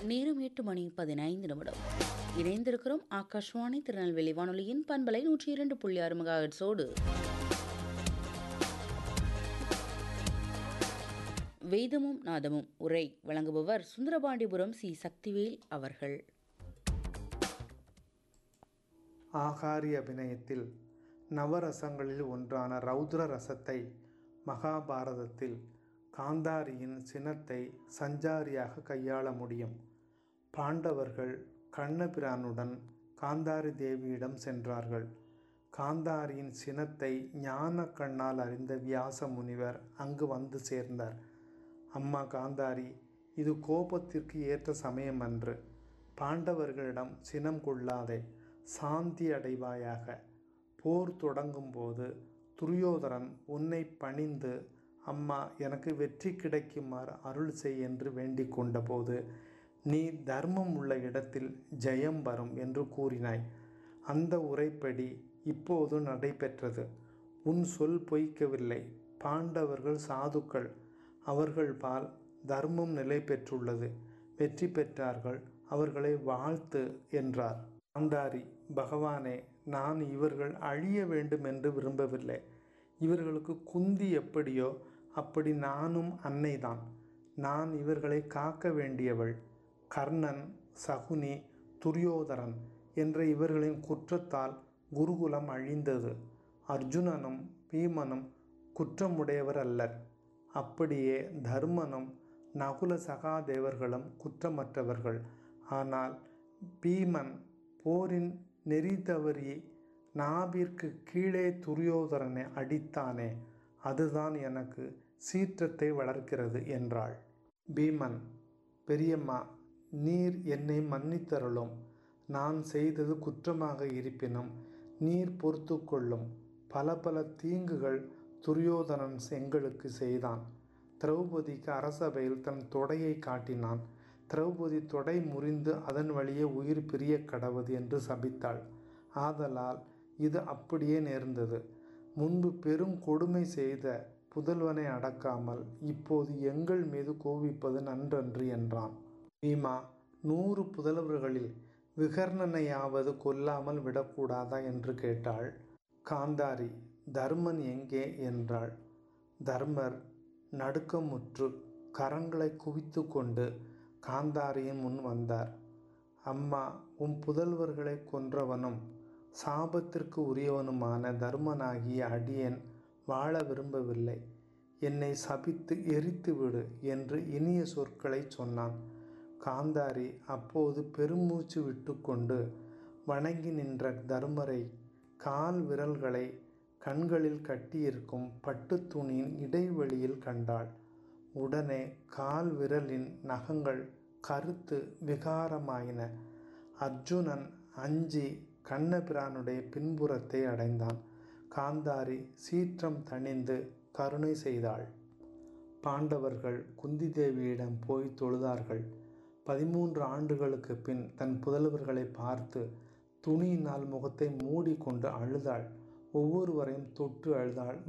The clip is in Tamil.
நேரம் எட்டு மணி பதினைந்து நிமிடம் இணைந்திருக்கிறோம் ஆகாஷ்வாணி திருநெல்வேலி வானொலியின் பண்பலை நூற்றி இரண்டு புள்ளி ஆறு மெகாஹெட்ஸோடு வேதமும் நாதமும் உரை வழங்குபவர் சுந்தரபாண்டிபுரம் சி சக்திவேல் அவர்கள் ஆகாரி அபிநயத்தில் நவரசங்களில் ஒன்றான ரௌத்ர ரசத்தை மகாபாரதத்தில் காந்தாரியின் சினத்தை சஞ்சாரியாக கையாள முடியும் பாண்டவர்கள் கண்ணபிரானுடன் காந்தாரி தேவியிடம் சென்றார்கள் காந்தாரியின் சினத்தை ஞான கண்ணால் அறிந்த வியாச முனிவர் அங்கு வந்து சேர்ந்தார் அம்மா காந்தாரி இது கோபத்திற்கு ஏற்ற சமயம் அன்று பாண்டவர்களிடம் சினம் கொள்ளாதே சாந்தி அடைவாயாக போர் தொடங்கும் போது துரியோதரன் உன்னை பணிந்து அம்மா எனக்கு வெற்றி கிடைக்குமாறு அருள் செய் என்று வேண்டிக் கொண்டபோது நீ தர்மம் உள்ள இடத்தில் ஜெயம் வரும் என்று கூறினாய் அந்த உரைப்படி இப்போது நடைபெற்றது உன் சொல் பொய்க்கவில்லை பாண்டவர்கள் சாதுக்கள் அவர்கள் பால் தர்மம் நிலை பெற்றுள்ளது வெற்றி பெற்றார்கள் அவர்களை வாழ்த்து என்றார் காந்தாரி பகவானே நான் இவர்கள் அழிய வேண்டும் என்று விரும்பவில்லை இவர்களுக்கு குந்தி எப்படியோ அப்படி நானும் அன்னைதான் நான் இவர்களை காக்க வேண்டியவள் கர்ணன் சகுனி துரியோதரன் என்ற இவர்களின் குற்றத்தால் குருகுலம் அழிந்தது அர்ஜுனனும் பீமனும் குற்றமுடையவர் அல்லர் அப்படியே தர்மனும் நகுல சகாதேவர்களும் குற்றமற்றவர்கள் ஆனால் பீமன் போரின் நெறி தவறி நாபிற்கு கீழே துரியோதரனை அடித்தானே அதுதான் எனக்கு சீற்றத்தை வளர்க்கிறது என்றாள் பீமன் பெரியம்மா நீர் என்னை மன்னித்தருளும் நான் செய்தது குற்றமாக இருப்பினும் நீர் பொறுத்து கொள்ளும் பல பல தீங்குகள் துரியோதனன் எங்களுக்கு செய்தான் திரௌபதிக்கு அரசபையில் தன் தொடையை காட்டினான் திரௌபதி தொடை முறிந்து அதன் வழியே உயிர் பிரிய கடவது என்று சபித்தாள் ஆதலால் இது அப்படியே நேர்ந்தது முன்பு பெரும் கொடுமை செய்த புதல்வனை அடக்காமல் இப்போது எங்கள் மீது கோபிப்பது நன்றன்று என்றான் பீமா நூறு புதல்வர்களில் விகர்ணனையாவது கொல்லாமல் விடக்கூடாதா என்று கேட்டாள் காந்தாரி தர்மன் எங்கே என்றாள் தர்மர் நடுக்கமுற்று கரங்களை குவித்து கொண்டு காந்தாரியின் முன் வந்தார் அம்மா உன் புதல்வர்களை கொன்றவனும் சாபத்திற்கு உரியவனுமான தர்மனாகிய அடியேன் வாழ விரும்பவில்லை என்னை சபித்து எரித்து விடு என்று இனிய சொற்களை சொன்னான் காந்தாரி அப்போது பெருமூச்சு விட்டுக்கொண்டு வணங்கி நின்ற தர்மரை கால் விரல்களை கண்களில் கட்டியிருக்கும் பட்டுத் துணியின் இடைவெளியில் கண்டாள் உடனே கால் விரலின் நகங்கள் கருத்து விகாரமாயின அர்ஜுனன் அஞ்சி கண்ணபிரானுடைய பின்புறத்தை அடைந்தான் காந்தாரி சீற்றம் தணிந்து கருணை செய்தாள் பாண்டவர்கள் குந்தி தேவியிடம் போய் தொழுதார்கள் பதிமூன்று ஆண்டுகளுக்கு பின் தன் புதல்வர்களை பார்த்து துணியினால் முகத்தை மூடிக்கொண்டு அழுதாள் ஒவ்வொருவரையும் தொட்டு அழுதாள்